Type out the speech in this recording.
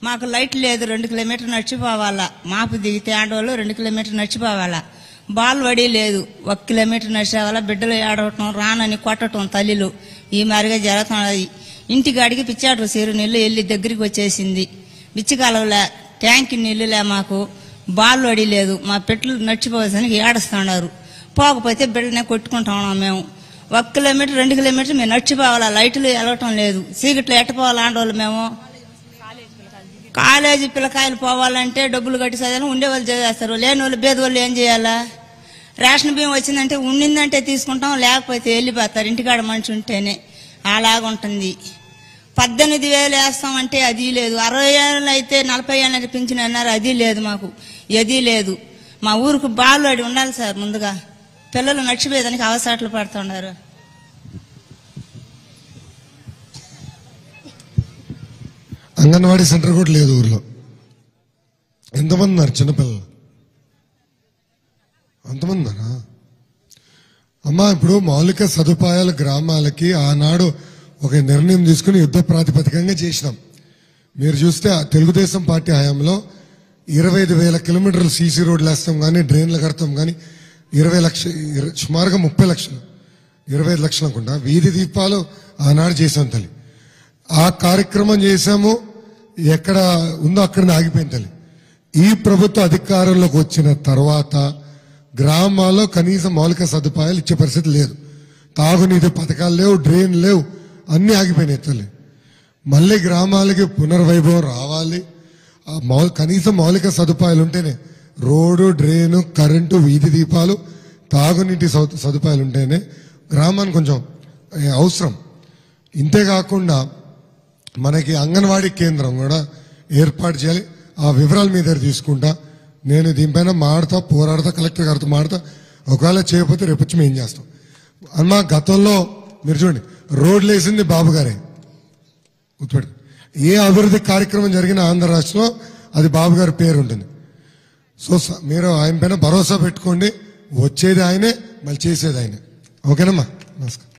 మాకు లైట్ లేదు రెండు కిలోమీటర్ నడిచిపోవాలా మాపు దిగితే ఆడవాళ్ళు రెండు కిలోమీటర్ నడిచిపోవాలా బాల్ వడి లేదు ఒక కిలోమీటర్ నడిచేవాళ్ళ బిడ్డలు ఏడవటం రానని కొట్టడం తల్లిలు ఈ మారిగా జరుగుతున్నది ఇంటికి అడిగి పిచ్చాడు సీరు నీళ్ళు వెళ్ళి దగ్గరికి వచ్చేసింది బిచ్చి కాలువలే ట్యాంక్ నీళ్ళులే మాకు బాల్ వడి లేదు మా పెట్టలు నడిచిపోయేసరికి ఏడుస్తున్నారు పోకపోతే బిడ్డనే కొట్టుకుంటా ఉన్నాం మేము ఒక కిలోమీటర్ రెండు కిలోమీటర్ మేము నడిచిపోవాలా లైట్లు వెళ్ళటం లేదు చీకట్లో ఎట్టపోవాలి ఆడవాళ్ళు మేము కాలేజీ పిల్లకాయలు పోవాలంటే డబ్బులు కట్టి చదివాలని ఉండేవాళ్ళు చదివేస్తారు లేని వాళ్ళు బేద వాళ్ళు ఏం చేయాలా రేషన్ బియ్యం వచ్చిందంటే ఉండిందంటే తీసుకుంటాం లేకపోతే వెళ్ళిపోతారు ఇంటికాడ మనిషి ఉంటేనే అలాగుంటుంది పద్దెనిమిది వేలు వేస్తామంటే అది లేదు అరవై ఏళ్ళు అయితే నలభై ఏళ్ళకి పింఛన్ అన్నారు అది లేదు మాకు అది లేదు మా ఊరికి బాలు అడి ఉండాలి సార్ ముందుగా పిల్లలు నడిచిపోయేదానికి అవసరాలు పడుతున్నారు అంగన్వాడీ సెంటర్ కూడా లేదు ఊర్లో ఎంతమంది ఉన్నారు చిన్నపిల్లలు అంతమంది ఉన్నారా అమ్మా ఇప్పుడు మౌలిక సదుపాయాలు గ్రామాలకి ఆనాడు ఒక నిర్ణయం తీసుకుని యుద్ధ ప్రాతిపదికంగా చేసినాం మీరు చూస్తే ఆ తెలుగుదేశం పార్టీ హయాంలో ఇరవై ఐదు వేల కిలోమీటర్లు సీసీ రోడ్లు వేస్తాం కానీ డ్రైన్లు కడతాం కానీ ఇరవై లక్ష ఇర- సుమారుగా ముప్పై లక్షలు ఇరవై ఐదు లక్షలు అనుకుంటా వీధి దీపాలు ఆనాడు చేసాం తల్లి ఆ కార్యక్రమం చేశాము ఎక్కడ ఉందో అక్కడ ఆగిపోయింది తల్లి ఈ ప్రభుత్వ అధికారంలోకి వచ్చిన తర్వాత గ్రామాల్లో కనీసం మౌలిక సదుపాయాలు ఇచ్చే పరిస్థితి లేదు తాగునీటి పథకాలు లేవు డ్రైన్ లేవు అన్నీ ఆగిపోయినాయి తల్లి మళ్ళీ గ్రామాలకి పునర్వైభవం రావాలి ఆ మౌ కనీసం మౌలిక సదుపాయాలు ఉంటేనే రోడ్డు డ్రైను కరెంటు వీధి దీపాలు తాగునీటి సౌ- సదుపాయాలు ఉంటేనే గ్రామానికి కొంచెం ఏ, అవసరం ఇంతే కాకుండా మనకి అంగన్వాడీ కేంద్రం కూడా ఏర్పాటు చేయాలి ఆ వివరాలు మీ దగ్గర తీసుకుంటా నేను దీనిపైన మాడతా పోరాడతా కలెక్టర్ గారితో మాడతా ఒకవేళ చేయకపోతే రేపు వచ్చి మేము చేస్తాం అమ్మా గతంలో మీరు చూడండి రోడ్లు వేసింది బాబు గారే గుర్తుపెట్టు ఏ అభివృద్ధి కార్యక్రమం జరిగిన ఆంధ్ర రాష్ట్రంలో అది బాబు గారి పేరు ఉంటుంది సో స- మీరు ఆయన పైన భరోసా పెట్టుకోండి వచ్చేది ఆయనే మళ్ళీ చేసేది ఆయనే ఓకేనమ్మా నమస్కారం